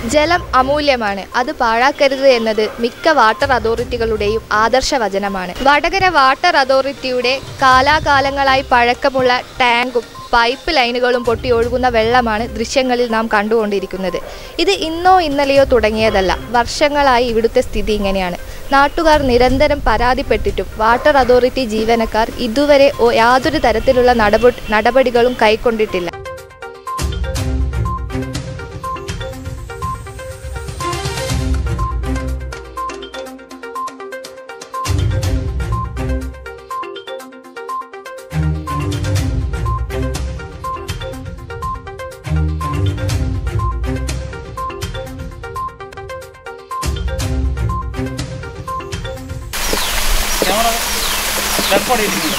ജലം അമൂല്യമാണ് അത് പാഴാക്കരുത് എന്നത് മിക്ക വാട്ടർ അതോറിറ്റികളുടെയും ആദർശ വചനമാണ് വടകര വാട്ടർ അതോറിറ്റിയുടെ കാലാകാലങ്ങളായി പഴക്കമുള്ള ടാങ്കും പൈപ്പ് ലൈനുകളും പൊട്ടി ഒഴുകുന്ന വെള്ളമാണ് ദൃശ്യങ്ങളിൽ നാം കണ്ടുകൊണ്ടിരിക്കുന്നത് ഇത് ഇന്നോ ഇന്നലെയോ തുടങ്ങിയതല്ല വർഷങ്ങളായി ഇവിടുത്തെ സ്ഥിതി ഇങ്ങനെയാണ് നാട്ടുകാർ നിരന്തരം പരാതിപ്പെട്ടിട്ടും വാട്ടർ അതോറിറ്റി ജീവനക്കാർ ഇതുവരെ ഒ- യാതൊരു തരത്തിലുള്ള നടപടി നടപടികളും കൈക്കൊണ്ടിട്ടില്ല ക്യാമറ റെക്കോർഡ് ചെയ്തിട്ടുണ്ട്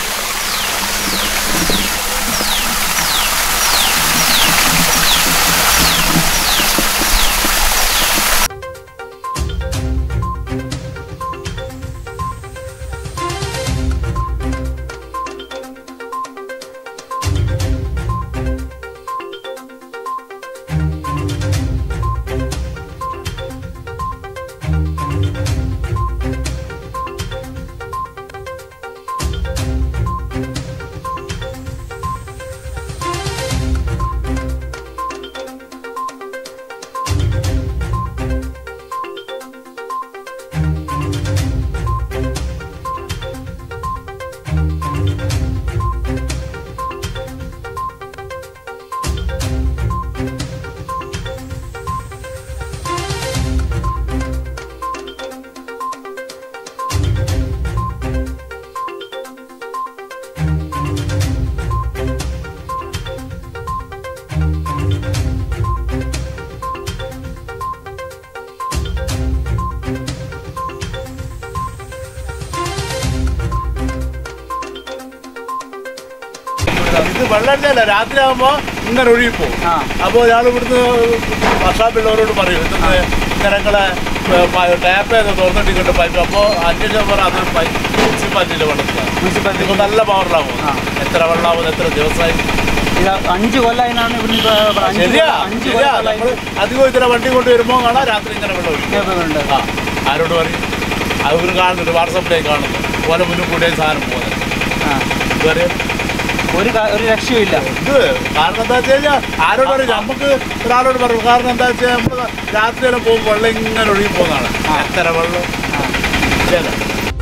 ഇത് വെള്ളടിച്ചല്ല രാത്രി ആകുമ്പോ ഇങ്ങനെ ഒഴുകിപ്പോവും ആ. അപ്പോൾ ഒരാൾ ഇവിടുന്ന് വർഷാപ്പുള്ളവരോട് പറയും ഇവിടുന്ന് ഇങ്ങനങ്ങളെ ടാപ്പ് ചെയ്ത് തുറന്നിട്ടിട്ട് പൈപ്പ് അപ്പോൾ അന്വേഷിച്ചാൽ പറഞ്ഞാൽ അത് മുനിസിപ്പാലിറ്റിയിലെ വെള്ളത്തിലാണ് മുനിസിപ്പാലിറ്റി ഇപ്പോൾ നല്ല പവറിലാവും ആ. എത്ര വെള്ളമാവും എത്ര ദിവസമായി ഇത് അഞ്ച് കൊല്ലമായിട്ടാണ് ഇവിടുന്ന് ഇപ്പൊ ഇവിടെ അഞ്ച് ശരിയാ കൊല്ലം- അഞ്ച് ശരിയാ കൊല്ലമായി നമ്മൾ അധികം ഇത്ര വണ്ടി കൊണ്ട് വരുമ്പോൾ കാണാം രാത്രി ഇങ്ങനെ വെള്ളം ഒഴിക്കും കേൾക്കുന്നുണ്ട് ആ ആരോട് പറയും അത് ഇവർ കാണുന്നുണ്ട് വാട്സപ്പിലേക്ക് കാണുന്നു ഓലെ മുന്നിൽ കൂടിയ സാധനം പോകുന്നത് ആ ഇതുവരെ ഒരു ക- ഒരു രക്ഷയുമില്ല ഇത് കാരണം എന്താ വെച്ച് കഴിഞ്ഞാൽ ആരോട് പറയും നമുക്ക് ഒരാളോട് പറയും കാരണം എന്താ വെച്ചാൽ നമുക്ക് രാത്രിയെല്ലാം പോകുമ്പോൾ വെള്ളം ഇങ്ങനെ ഒഴുകി പോകുന്നതാണ് ആ. എത്ര വെള്ളം ആ. ശരി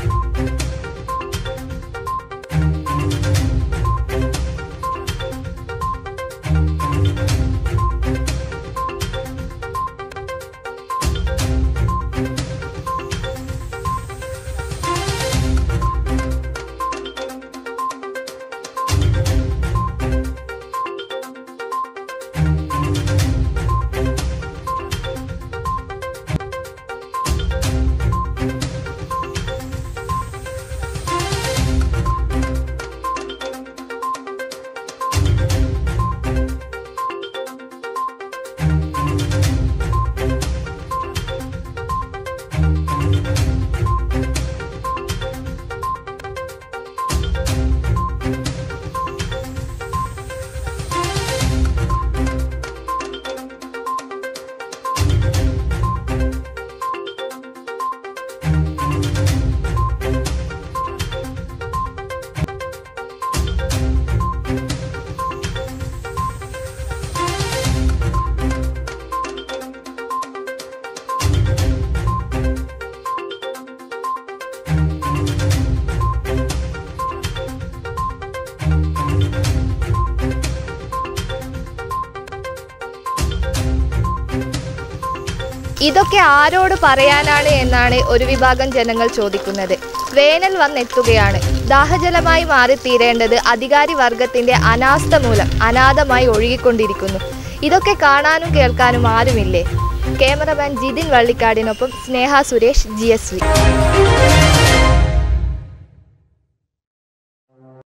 ഇതൊക്കെ ആരോട് പറയാനാണ് എന്നാണ് ഒരു വിഭാഗം ജനങ്ങൾ ചോദിക്കുന്നത് വേനൽ വന്നെത്തുകയാണ് ദാഹജലമായി മാറിത്തീരേണ്ടത് അധികാരി വർഗത്തിന്റെ അനാസ്ഥ മൂലം അനാഥമായി ഒഴുകിക്കൊണ്ടിരിക്കുന്നു ഇതൊക്കെ കാണാനും കേൾക്കാനും ആരുമില്ലേ ക്യാമറമാൻ ജിതിൻ വള്ളിക്കാടിനൊപ്പം Sneha Suresh G S V